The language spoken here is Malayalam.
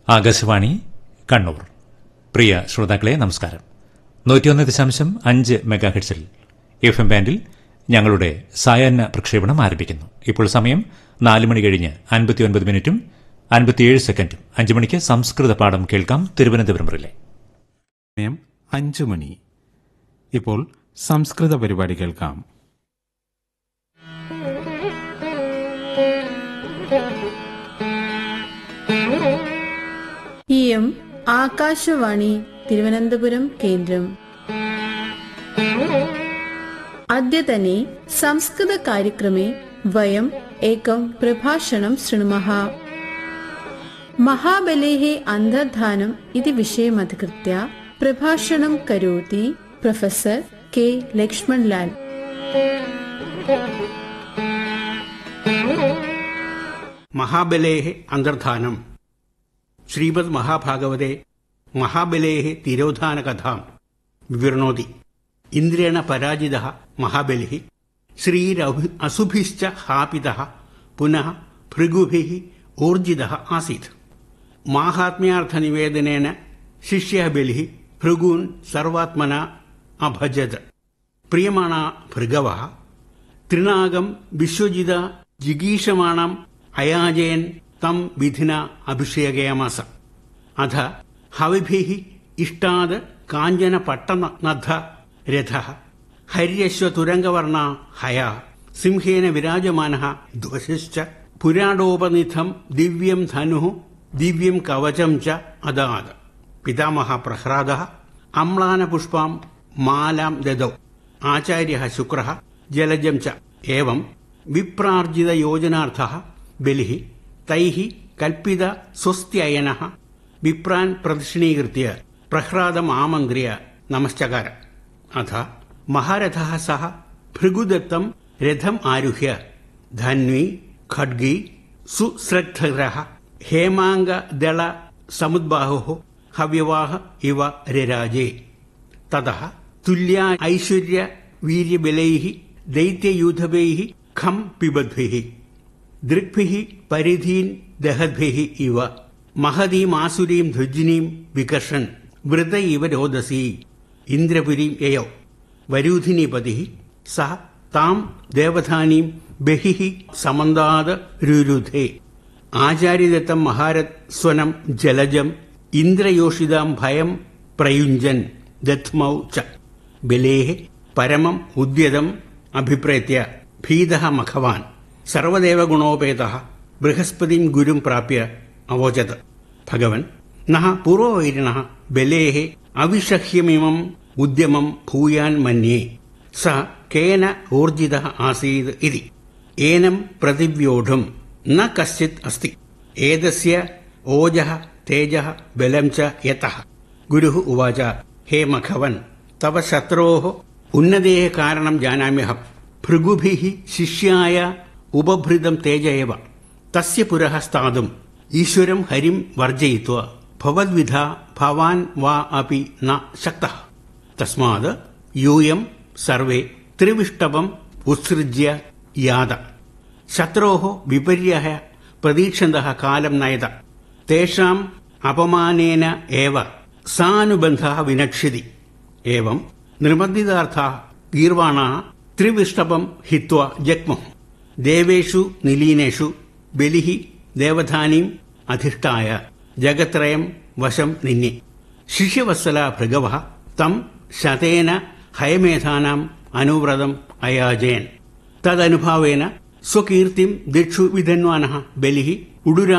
ആകാശവാണി കണ്ണൂർ പ്രിയ ശ്രോതാക്കളെ നമസ്കാരം നൂറ്റിയൊന്ന് ദശാംശം അഞ്ച് മെഗാഹെഡ്സിൽ എഫ് എം ബാൻഡിൽ ഞങ്ങളുടെ സായാഹ്ന പ്രക്ഷേപണം ആരംഭിക്കുന്നു ഇപ്പോൾ സമയം നാല് മണി കഴിഞ്ഞ് അൻപത്തിയൊൻപത് മിനിറ്റും അൻപത്തിയേഴ് സെക്കൻഡും അഞ്ചു മണിക്ക് സംസ്കൃത പാഠം കേൾക്കാം തിരുവനന്തപുരം റിലെ സമയം അഞ്ചു മണി ഇപ്പോൾ സംസ്കൃത പരിപാടി കേൾക്കാം इयम् आकाशवाणी तिरुवनन्तपुरं केन्द्रम् अद्यतने संस्कृतकार्यक्रमे वयम् एकं प्रभाषणं शृणुमः महाबलेः अन्तर्धानम् इति विषयमधिकृत्य प्रभाषणं करोति प्रोफेसर् के लक्ष्मणलाल् മഹാബലേः അന്തർധാനം ശ്രീമദ് മഹാഭാഗവതെ മഹാബലേः തിരോധാനകഥാം വിവൃണോതി ഇന്ദ്രേണ പരാജിതः മഹാബലിः ശ്രീരഭി അസുഭിശ്ച ഹാപിതः പുനഃ ഭൃഗുഭിः ഊർജിതः ആസീत् മാഹാത്മ്യാർത്ഥനിവേദനേന ശിഷ്യः ബലിः ഭൃഗൂन् സർവാത്മന അഭജത് പ്രിയമാണ ഭൃഗവः തൃണാഗം വിശ്വജിത ജിഗീഷമാണം അയാജയൻ തം വിധിന അഭിഷേകയാമാസ അധ ഹവിഭിः ഇഷ്ടാത് കാഞ്ചന പട്ടനദ്ധ രഥः ഹര്യശ്വതുരംഗവർണ ഹയ സിംഹേന വിരാജമാനः ധ്വശശ്ച പുരാടോപനിധം ദിവ്യം ധനുः ദിവ്യം കവചം ച അദാത് പിതാമഹ പ്രഹ്ലാദः അമ്ലാനപുഷ്പാം മാലാം ദദൗ ആചാര്യः ശുക്രः ജലജം ച ഏവം വിപ്രാർജിതയോജനാർത്ഥः ബലിः തൈः കൽപ്പിത സ്വസ്ത്യയനः വിപ്രാൻ പ്രദക്ഷിണീകൃത്യ പ്രഹ്ലാദം ആമന്ത്രിയ നമശ്ചകാര അഥ മഹാരഥः സഹ ഭൃഗുദത്തം രഥം ആരുഹ്യ ധന്വി ഖഡ്ഗി സുശ്രദ്ധരः ഹേമാംഗദള സമുദ്ബാഹുः ഹവ്യവാഹ ഇവ രരാജേ തതः തുല്യ ഐശ്വര്യ വീര്യബലൈः ദൈത്യയൂഥഭൈः ഖം പിബദ്ഭിः ദൃഗ്ഭിः പരിധീൻ ദഹദ്ഭിः ഇവ മഹതീമാസുരീം ധ്വജിനീം വികർഷൻ വൃത ഇവ രോദസി ഇന്ദ്രപുരീം യയൗ വരൂധിനിപതി സഹ താം ദേവധാനീം ബഹിഃ സമന്താത് രുരുധേ ആചാര്യദത്തം മഹാരത് സ്വനം ജലജം ഇന്ദ്രയോഷിതാം ഭയം പ്രയുഞ്ജൻ ദത്മൗ ച ബലേः പരമം ഉദ്യതം അഭിപ്രേത്യ ഭീതः മഖവാൻ സർവദേവഗുണോപേതः ബൃഹസ്പതിം ഗുരും പ്രാപ്യ അവോചത് ഭഗവൻ നഹ പൂർവവൈരിണः ബലേः അവിഷഹ്യമിമം ഉദ്യമം ഭൂയാൻ മന്യേ സ കേന ഊർജിതः ആസീത് ഇതി ഏനം പ്രതിവ്യോഢും ന കശ്ചിത് അസ്തി ഏതസ്യ ഓജഃ തേജഃ ബലം ച യതഃ ഗുരുഃ ഉവാച ഹേ മഖവൻ തവ ശത്രോः ഉന്നതേः കാരണം ജാനാമ്യഹം ഭൃഗുഭിः ശിഷ്യായ ഉപഭൃതം തേജ എവ തസ്യ പുരഃ സ്ഥാതും ഈശ്വരം ഹരിം വർജയിത്വ ഭവദ്വിധ ഭവാൻ വാ അപി ന ശക്തഃ തസ്മാത് യൂയം സർവേ ത്രിവിഷ്ടപം ഉത്സൃജ്യ യാത ശത്രോः വിപര്യः പ്രതീക്ഷന്തः കാലം നയത തേഷാം അപമാനേന ഏവ സാനുബന്ധः വിനക്ഷ്യതി ഏവം നിർബന്ധിതാർത്ഥാः ഗീർവാണാः ത്രിവിഷ്ടപം ഹിത്വാ ജഗ്മുः ദേവേഷു നിലീനേഷു ബലിഃ ദേവധാനീം അധിഷ്ഠായ ജഗത്രയം വശം നിന്യെ ശിഷ്യവത്സല ഭൃഗവः തം ശതേന ഹയമേധാനാം അനുവ്രതം അയാജയൻ തദനുഭാവേന സ്വകീർത്തിം ദിക്ഷു വിധന്വാനः ബലിഃ ഉഡുരാ